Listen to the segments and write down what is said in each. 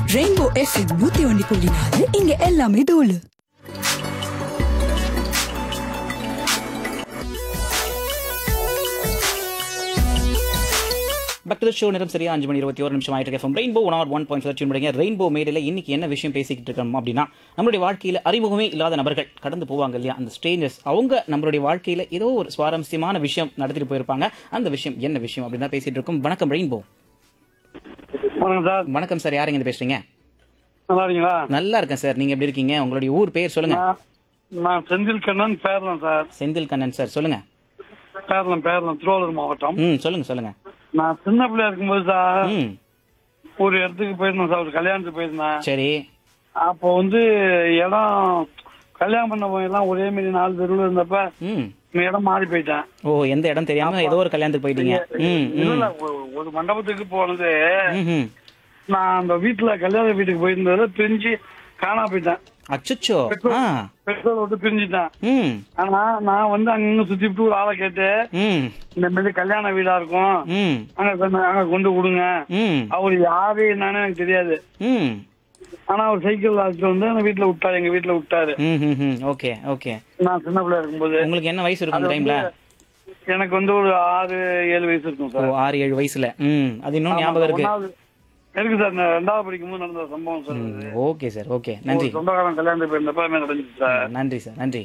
Rainbow FM நூத்தி ஒன்னு புள்ளி நாலு இங்க எல்லாமே தூளு பேக் டு ஷோ நேரம் சரியா அஞ்சு மணி இருபத்தி ஒரு நிமிஷம் ஆயிட்டு இருக்கேன் rainbow one R one point first முடிங்க ரெயின்போ மேடையில் இன்னைக்கு என்ன விஷயம் பேசிக்கிட்டு இருக்கோம் அப்படின்னா நம்மளுடைய வாழ்க்கையில் அறிமுகமே இல்லாத நபர்கள் கடந்து போவாங்க இல்லையா அந்த ஸ்ட்ரேஞ்சர்ஸ் அவங்க நம்மளுடைய வாழ்க்கையில் ஏதோ ஒரு சுவாரஸ்யமான விஷயம் நடத்திட்டு போயிருப்பாங்க அந்த விஷயம் என்ன விஷயம் அப்படின்னு தான் பேசிட்டு இருக்கோம் வணக்கம் ரெயின்போ வணக்கம் சார் வணக்கம் சார் யாருங்க இருந்து பேசுறீங்க நல்லா இருக்கீங்களா நல்லா இருக்கேன் சார் நீங்க எப்படி இருக்கீங்க உங்களுடைய ஊர் பேர் சொல்லுங்க நான் நான் செந்தில் கண்ணன் பேரலாம் சார் செந்தில் கண்ணன் சார் சொல்லுங்க பேரலாம் பேரலாம் திருவாரூர் மாவட்டம் ம் சொல்லுங்க சொல்லுங்க நான் சின்ன பிள்ளையா இருக்கும்போது சார் ம் ஒரு இடத்துக்கு போயிருந்தேன் சார் ஒரு கல்யாணத்துக்கு போயிருந்தேன் சரி அப்போ வந்து இடம் கல்யாணம் பண்ண எல்லாம் ஒரே மாதிரி நாலு தெருவில் இருந்தப்ப ம் இந்த இடம் மாறி போயிட்டேன் ஓ எந்த இடம் தெரியாம ஏதோ ஒரு கல்யாணத்துக்கு போயிட்டீங்க ம் இல்ல ம் இல்ல, ஒரு- ஒரு மண்டபத்துக்கு போனது ம் ம் நான் அந்த வீட்டுல கல்யாண வீட்டுக்கு போயிருந்தது பிரிஞ்சு காணா போயிட்டேன் அச்சச்சோ ஆ பெட்ரோல் விட்டு பிரிஞ்சுட்டேன் ம் ஆனா நான் வந்து அங்க சுத்தி விட்டு ஒரு ஆளை கேட்டு ம் இந்த மாதிரி கல்யாண வீடா இருக்கும் ம் அங்க கொண்டு அங்க கொண்டு விடுங்க ம் அவர் யாரு என்னன்னு எனக்கு தெரியாது ம் ஆனா அவர் சைக்கிள் அழைச்சிட்டு வந்து அந்த வீட்டுல விட்டாரு எங்க வீட்டுல விட்டாரு ம் ம் ம் ஓகே ஓகே நான் சின்ன பிள்ளையா இருக்கும்போது உங்களுக்கு என்ன வயசு இருக்கும் அந்த அது டைம்ல வந்து எனக்கு வந்து ஒரு ஆறு ஏழு வயசு இருக்கும் ஓ சார் ஆறு ஏழு வயசுல ம் அது இன்னும் ஞாபகம் இருக்கு ஒண்ணாவது இருக்கு சார் நான் ரெண்டாவது படிக்கும்போது நடந்த சம்பவம் சார் ம், அது. ஓகே சார் ஓகே நன்றி ஒரு சொந்தக்காரன் கல்யாணத்துக்கு போயிருந்தப்ப அது மாதிரி நடந்துச்சு சார் நன்றி சார் நன்றி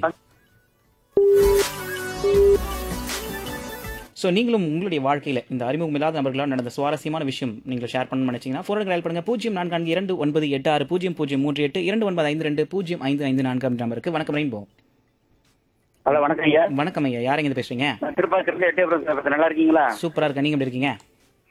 ஸோ நீங்களும் உங்களுடைய வாழ்க்கையில் இந்த அறிமுகம் இல்லாத நபர்களால் நடந்த சுவாரஸ்யமான விஷயம் நீங்கள் ஷேர் பண்ண நினைச்சீங்கன்னா ஃபோன் கால் பண்ணுங்க பூஜ்ஜியம் நான்கு நான்கு இரண்டு ஒன்பது எட்டு ஆறு பூஜ்ஜியம் பூஜ்ஜியம் மூன்று எட்டு இரண்டு ஒன்பது ஐந்து ரெண்டு பூஜ்ஜியம் ஐந்து ஐந்து நான்கு அப்படின்ற நம்பருக்கு வணக்கம் ரெயின்போ ஹலோ வணக்கம் ஐயா வணக்கம் ஐயா யாருங்க இது பேசுறீங்க நான் திருப்பாச்சிருந்து எட்டயபுரம் சார் பேசுறேன். நல்லா இருக்கீங்களா சூப்பரா இருக்கா நீங்க எப்படி இருக்கீங்க